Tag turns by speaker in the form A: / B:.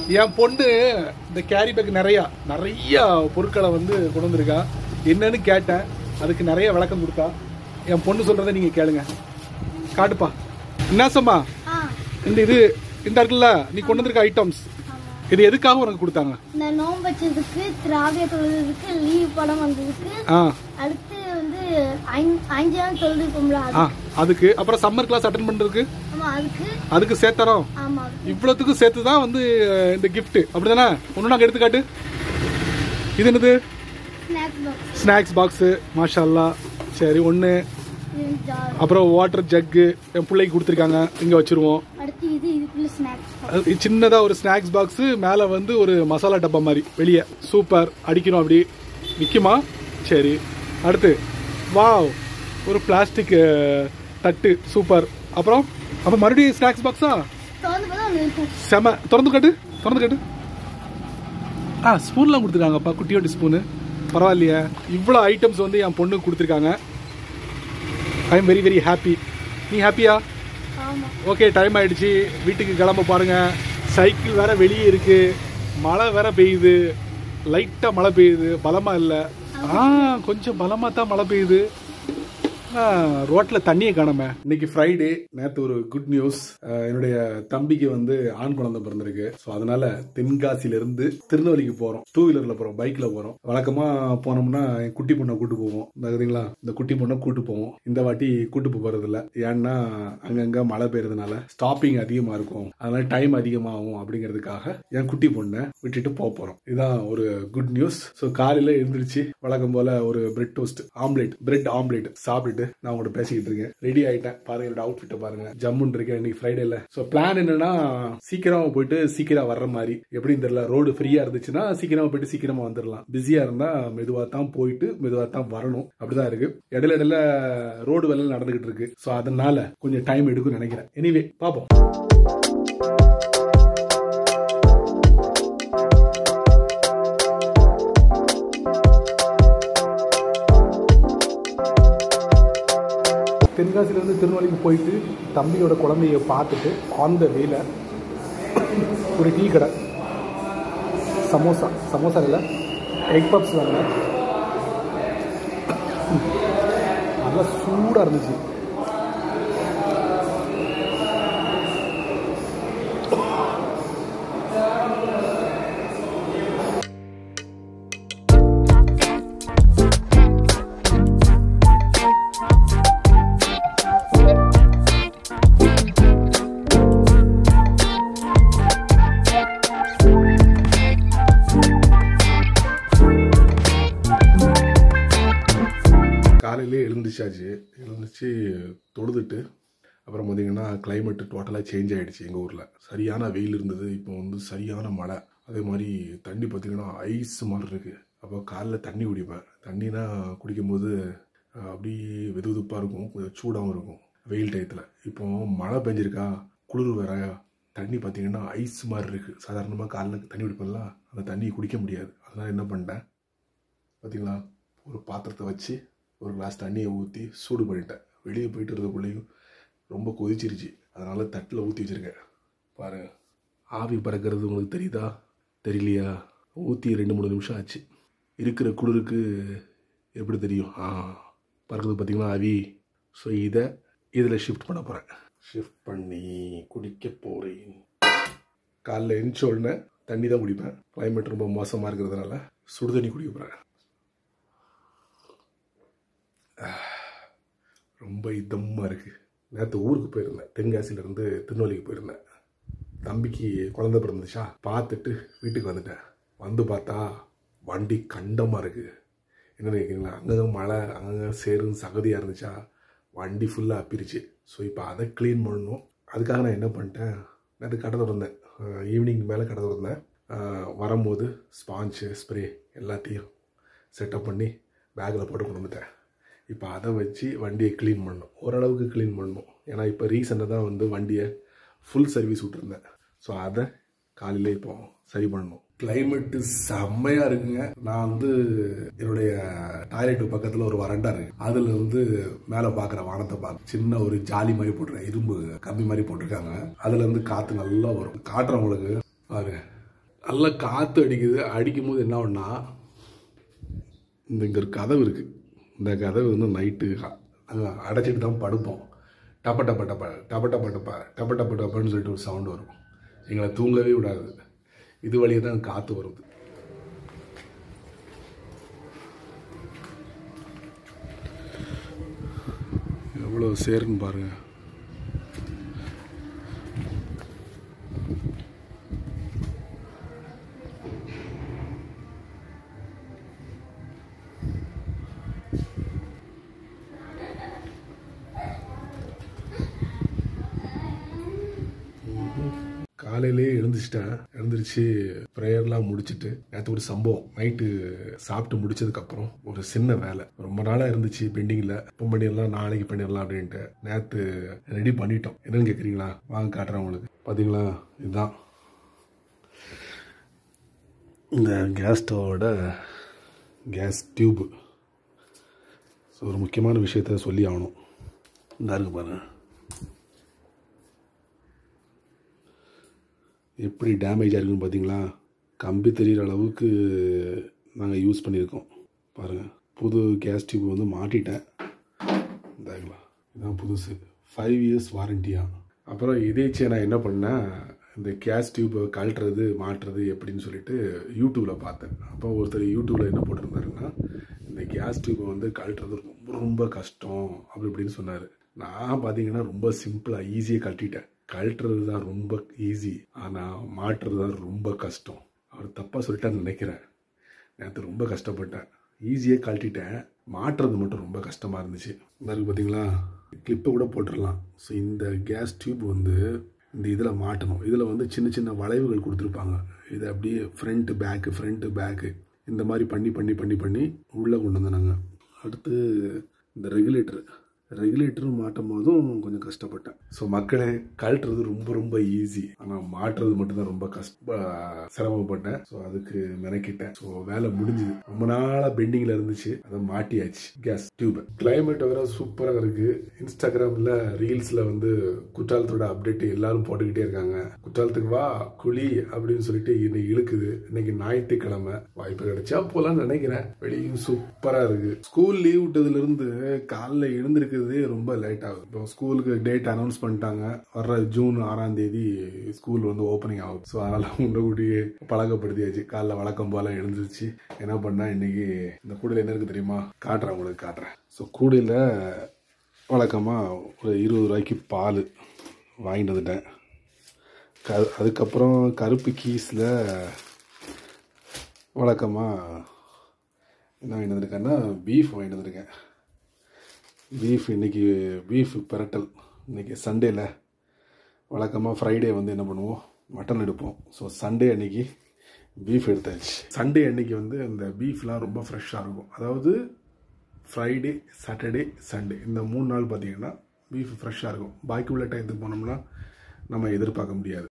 A: என் பொண்ணு இந்த carry bag நிறைய நிறைய பொருட்களை வந்து கொண்டு வந்திருக்கா என்னன்னு கேட்டேன் அதுக்கு நிறைய விளக்கம் கொடுத்தா என் பொண்ணு சொல்றதை நீங்க கேளுங்க காட்டுப்பா என்ன சம்மா
B: ஆ
A: இந்த இது இந்த இருக்குல்ல நீ கொண்டு வந்திருக்க ஐட்டம்ஸ் இது எதுக்காக உனக்கு கொடுத்தாங்க
B: இந்த நோன்பு வச்சதுக்கு திராவிய தொழுதுக்கு லீவ் படம் வந்ததுக்கு
A: ஆ
B: அடுத்து வந்து ஐந்து- அஞ்சு நாள் தொழுதுப்போம்ல அது
A: ஆ அதுக்கு அப்புறம் சம்மர் கிளாஸ் அட்டன் பண்றதுக்கு
B: ஆமா அதுக்கு
A: அதுக்கு சேர்த்தரோம்
B: ஆமா
A: இவ்வளோத்துக்கும் சேர்த்து தான் வந்து அஹ், இந்த gift அப்படிதானே ஒன்று நாங்கள் எடுத்துக்காட்டு இது என்னது
B: ஸ்நாக்ஸ் பாக்ஸ்
A: ஸ்நாக்ஸ் பாக்ஸு மாஷா அல்லா சரி ஒன்று
B: ஜார்
A: அப்புறம் வாட்டர் ஜக்கு என் பிள்ளைக்கு கொடுத்துருக்காங்க இங்கே வச்சுருவோம்
B: அடுத்து இது இதுக்குள்ள ஸ்நாக்ஸ் பாக்ஸ்
A: அது சின்னதாக ஒரு ஸ்நாக்ஸ் பாக்ஸு மேலே வந்து ஒரு மசாலா டப்பா மாதிரி வெளியே சூப்பர் அடிக்கணும் அப்படி நிற்குமா சரி அடுத்து வாவ் ஒரு பிளாஸ்டிக் தட்டு சூப்பர் அப்புறம் அப்போ மறுபடியும் ஸ்நாக்ஸ் பாக்ஸா
B: திறந்து பார்த்தா ஒன்று இருக்கும்
A: செம திறந்து காட்டு திறந்து காட்டு ஆ ஸ்பூன்லாம் கொடுத்துருக்காங்கப்பா குட்டியோட்டி ஸ்பூனு பரவாயில்லையே இவ்வளோ ஐட்டம்ஸ் வந்து என் பொண்ணுக்கு கொடுத்துருக்காங்க I am very very happy நீ ஹாப்பியா
B: ஆமா
A: ஓகே டைம் ஆயிடுச்சு வீட்டுக்கு கிளம்ப பாருங்க சைக்கிள் வேற வெளியே இருக்கு மழை வேற பெய்யுது லைட்டா மழை பெய்யுது பலமா இல்ல ஆ கொஞ்சம் பலமா தான் மழை பெய்யுது ஆ, ரோட்ல தண்ணியை காணாம இன்னைக்கு ஃப்ரைடே நேத்து ஒரு குட் நியூஸ் என்னுடைய தம்பிக்கு வந்து ஆண் குழந்தை பிறந்திருக்கு ஸோ அதனால தென்காசில இருந்து திருநெல்வேலிக்கு போறோம் டூ வீலர்ல போறோம் பைக்ல போறோம் வழக்கமா போனோம்னா என் குட்டி பொண்ணை கூட்டு போவோம் பாத்தீங்களா இந்த குட்டி பொண்ணை கூட்டு போவோம் இந்த வாட்டி கூட்டு போறது இல்ல ஏன்னா அங்கங்க மழை பெய்யறதுனால ஸ்டாப்பிங் அதிகமா இருக்கும் அதனால டைம் அதிகமாகும் அப்படிங்கிறதுக்காக என் குட்டி பொண்ணை விட்டுட்டு போக போறோம் இதுதான் ஒரு குட் நியூஸ் ஸோ காலையில எழுந்திருச்சு வழக்கம் போல ஒரு bread toast omelette bread omelette சாப்பிட்டுட்டு நான் உங்கள்கிட்ட பேசிக்கிட்டு இருக்கேன் ரெடி ஆயிட்டேன் பாருங்க என்னோட அவுட்ஃபிட்டை பாருங்க ஜம்முன்னு இருக்கேன் இன்னைக்கு ஃப்ரைடேல ஸோ பிளான் என்னன்னா சீக்கிரமா போயிட்டு சீக்கிரம் வர்ற மாதிரி எப்படின்னு தெரியல ரோடு ஃப்ரீயா இருந்துச்சுன்னா சீக்கிரமா போயிட்டு சீக்கிரமா வந்துடலாம் பிஸியா இருந்தா மெதுவா தான் போயிட்டு மெதுவா தான் வரணும் அப்படிதான் இருக்கு இடையில இடையில ரோடு வேலை நடந்துகிட்டு இருக்கு ஸோ அதனால கொஞ்சம் டைம் எடுக்கும்னு நினைக்கிறேன் எனிவே பார்ப்போம் தென்காசியிலேருந்து திருநெல்வேலிக்கு போயிட்டு தம்பியோட குழந்தைய பார்த்துட்டு ஆன் த வேல ஒரு டீ கடை சமோசா சமோசா இல்லை எக் பப்ஸ் வாங்க நல்லா சூடாக இருந்துச்சு காலையிலே எழுந்துச்சாச்சு எழுந்துச்சு தொழுதுட்டு அப்புறம் பார்த்தீங்கன்னா கிளைமேட்டு டோட்டலாக சேஞ்ச் ஆகிடுச்சு எங்கள் ஊரில் சரியான வெயில் இருந்தது இப்போ வந்து சரியான மழை அதே மாதிரி தண்ணி பார்த்தீங்கன்னா ஐஸ் மாதிரி இருக்குது அப்போ காலைல தண்ணி குடிப்பேன் தண்ணினா குடிக்கும்போது அஹ், அப்படியே வெது வெதுப்பாக இருக்கும் கொஞ்சம் சூடாகவும் இருக்கும் வெயில் டயத்தில் இப்போ மழை பெஞ்சிருக்கா குளிர் வேற தண்ணி பார்த்தீங்கன்னா ஐஸ் மாதிரி இருக்குது சாதாரணமாக காலைல தண்ணி குடிப்பேன்ல அந்த தண்ணியை குடிக்க முடியாது அதனால் என்ன பண்ணிட்டேன் பார்த்தீங்களா ஒரு பாத்திரத்தை வச்சு ஒரு கிளாஸ் தண்ணியை ஊற்றி சூடு பண்ணிட்டேன் வெளியே போயிட்டு வரதுக்குள்ளேயும் ரொம்ப கொதிச்சிருச்சு அதனால் தட்டில் ஊற்றி வச்சுருக்கேன் பாரு ஆவி பறக்கிறது உங்களுக்கு தெரியுதா தெரியலையா ஊற்றி ரெண்டு மூணு நிமிஷம் ஆச்சு இருக்கிற குளிருக்கு எப்படி தெரியும் ஆ பறக்குது பார்த்தீங்களா ஆவி ஸோ இதை இதில் ஷிஃப்ட் பண்ண போகிறேன் ஷிஃப்ட் பண்ணி குடிக்க போகிறேன் காலைல எழுந்த உடனே தண்ணி தான் குடிப்பேன் கிளைமேட் ரொம்ப மோசமாக இருக்கிறதுனால சுடு தண்ணி குடிக்க போகிறேன் ரொம்ப இதமாக இருக்குது நேற்று ஊருக்கு போயிருந்தேன் தென்காசியிலேருந்து திருநெல்வேலிக்கு போயிருந்தேன் தம்பிக்கு குழந்தை பிறந்துச்சா பார்த்துட்டு வீட்டுக்கு வந்துட்டேன் வந்து பார்த்தா வண்டி கண்டமாக இருக்குது என்ன நினைக்கிறீங்களா அங்கங்கே மழை அங்கங்கே சேரும் சகதியாக இருந்துச்சா வண்டி ஃபுல்லாக அப்பிருச்சு ஸோ இப்போ அதை க்ளீன் பண்ணணும் அதுக்காக நான் என்ன பண்ணிட்டேன் நேற்று கடை திறந்தேன் ஈவினிங் மேலே கடை திறந்தேன் அஹ் வரும்போது ஸ்பாஞ்சு ஸ்ப்ரே எல்லாத்தையும் செட்டப் பண்ணி பேக்கில் போட்டு கொண்டு வந்துட்டேன் இப்போ அதை வச்சு வண்டியை க்ளீன் பண்ணணும் ஓரளவுக்கு க்ளீன் பண்ணணும் ஏன்னா இப்போ ரீசெண்டாக தான் வந்து வண்டியை ஃபுல் சர்வீஸ் விட்டுருந்தேன் ஸோ அதை காலையில் இப்போ சரி பண்ணணும் கிளைமேட்டு செம்மையாக இருக்குங்க நான் வந்து என்னுடைய டாய்லெட் பக்கத்தில் ஒரு வரண்டா இருக்கு அதில் வந்து மேலே பார்க்குற வானத்தை பார்க்க சின்ன ஒரு ஜாலி மாதிரி போட்டிருக்கேன் இரும்பு கம்பி மாதிரி போட்டிருக்காங்க அதுல இருந்து காற்று நல்லா வரும் காட்டுறவங்களுக்கு பாருங்க நல்லா காற்று அடிக்குது அடிக்கும் போது என்ன ஆகும்னா இந்த இங்கே ஒரு கதவு இருக்குது இந்த கதவு வந்து நைட்டு அடைச்சிட்டு தான் படுப்போம் டப்ப டப்ப டப்ப டப்ப டப்ப டப்ப டப்ப டப்ப டப்பன்னு சொல்லிட்டு ஒரு சவுண்டு வரும் எங்களை தூங்கவே விடாது இது வழியே தான் காற்று வருது எவ்வளோ சேருன்னு பாருங்க காலையிலேயே எழுந்துச்சிட்டேன் எழுந்திரிச்சு ப்ரேயர்லாம் முடிச்சுட்டு நேற்று ஒரு சம்பவம் நைட்டு சாப்பிட்டு முடிச்சதுக்கப்புறம் ஒரு சின்ன வேலை ரொம்ப நாளாக இருந்துச்சு பெண்டிங்கில் இப்போ பண்ணிடலாம் நாளைக்கு பண்ணிடலாம் அப்படின்ட்டு நேற்று ரெடி பண்ணிட்டோம் என்னன்னு கேட்குறீங்களா வாங்க காட்டுறேன் உங்களுக்கு பார்த்தீங்களா இதுதான் இந்த கேஸ் ஸ்டவோட கேஸ் டியூபு ஸோ ஒரு முக்கியமான விஷயத்த சொல்லி ஆகணும் இந்த இருக்கு பாருங்க எப்படி டேமேஜ் ஆயிருக்குன்னு பார்த்தீங்களா கம்பி தெரிகிற அளவுக்கு நாங்கள் யூஸ் பண்ணியிருக்கோம் பாருங்கள் புது கேஸ் டியூப் வந்து மாட்டிட்டேன் இந்தாங்களா இதுதான் புதுசு ஃபைவ் இயர்ஸ் வாரண்டியா அப்புறம் இதேச்சே நான் என்ன பண்ணேன் இந்த கேஸ் டியூப்பை கழட்டுறது மாட்டுறது எப்படின்னு சொல்லிட்டு யூடியூப்பில் பார்த்தேன் அப்போ ஒருத்தர் யூடியூப்பில் என்ன போட்டிருந்தாருன்னா இந்த கேஸ் டியூப்பை வந்து கழட்டுறது ரொம்ப ரொம்ப கஷ்டம் அப்படி இப்படின்னு சொன்னார் நான் பார்த்தீங்கன்னா ரொம்ப சிம்பிளாக ஈஸியாக கழட்டிட்டேன் கழட்டுறது தான் ரொம்ப ஈஸி ஆனால் மாட்டுறது தான் ரொம்ப கஷ்டம் அவர் தப்பாக சொல்லிட்டான்னு நினைக்கிறேன் நேற்று ரொம்ப கஷ்டப்பட்டேன் ஈஸியாக கழட்டிட்டேன் மாட்டுறது மட்டும் ரொம்ப கஷ்டமாக இருந்துச்சு இந்த இருக்கு பார்த்தீங்களா கிளிப்பை கூட போட்டுடலாம் ஸோ இந்த கேஸ் டியூப் வந்து இந்த இதில் மாட்டணும் இதில் வந்து சின்ன சின்ன வளைவுகள் கொடுத்துருப்பாங்க இது அப்படியே ஃப்ரண்ட்டு பேக்கு ஃப்ரண்ட்டு பேக்கு இந்த மாதிரி பண்ணி பண்ணி பண்ணி பண்ணி உள்ளே கொண்டு வந்தோம் நாங்கள் அடுத்து இந்த ரெகுலேட்டர் ரெகுலேட்டரும் மாட்டும் போதும் கொஞ்சம் கஷ்டப்பட்டேன் ஸோ மக்களே கழட்டுறது ரொம்ப ரொம்ப ஈஸி ஆனால் மாட்டுறது மட்டும்தான் ரொம்ப கஷ்ட சிரமப்பட்டேன் ஸோ அதுக்கு மெனக்கிட்டேன் ஸோ வேலை முடிஞ்சுது ரொம்ப நாளாக பெண்டிங்கில் இருந்துச்சு அதை மாட்டியாச்சு கேஸ் டியூப் கிளைமேட் வேற சூப்பராக இருக்கு இன்ஸ்டாகிராமில் ரீல்ஸில் வந்து குற்றாலத்தோட அப்டேட் எல்லாரும் போட்டுக்கிட்டே இருக்காங்க குற்றாலத்துக்கு வா குழி அப்படின்னு சொல்லிட்டு இன்னைக்கு இழுக்குது இன்னைக்கு ஞாயிற்றுக்கிழமை வாய்ப்பு கிடைச்சா போலாம்னு நினைக்கிறேன் வெளியும் சூப்பராக இருக்கு ஸ்கூல் லீவ் விட்டதுல இருந்து காலைல எழுந்திருக்கிறதே ரொம்ப லேட் ஆகுது இப்போ ஸ்கூலுக்கு டேட் அனௌன்ஸ் பண்ணிட்டாங்க வர்ற ஜூன் ஆறாம் தேதி ஸ்கூல் வந்து ஓப்பனிங் ஆகுது ஸோ அதனால முன்னக்கூட்டியே பழக்கப்படுத்தியாச்சு காலைல வழக்கம் போல எழுந்திருச்சு என்ன பண்ணா இன்னைக்கு இந்த கூடையில் என்ன இருக்கு தெரியுமா காட்டுறேன் உங்களுக்கு காட்டுறேன் ஸோ கூடையில் வழக்கமாக ஒரு இருபது ரூபாய்க்கு பால் வாங்கிட்டு வந்துட்டேன் க அதுக்கப்புறம் கருப்பு கீஸில் வழக்கமாக என்ன வாங்கிட்டு வந்திருக்கேன்னா பீஃப் வாங்கிட்டு வந்திருக்கேன் பீஃப் இன்னைக்கு பீஃப் பிரட்டல் இன்னைக்கு சண்டேல வழக்கமாக ஃப்ரைடே வந்து என்ன பண்ணுவோம் மட்டன் எடுப்போம் ஸோ சண்டே அன்னைக்கு பீஃப் எடுத்தாச்சு சண்டே அன்னைக்கு வந்து அந்த பீஃப்லாம் ரொம்ப ஃப்ரெஷ்ஷாக இருக்கும் அதாவது ஃப்ரைடே சாட்டர்டே சண்டே இந்த மூணு நாள் பார்த்தீங்கன்னா பீஃப் ஃப்ரெஷ்ஷாக இருக்கும் பாக்கி உள்ள டயத்துக்கு போனோம்னா நம்ம எதிர்பார்க்க முடியாது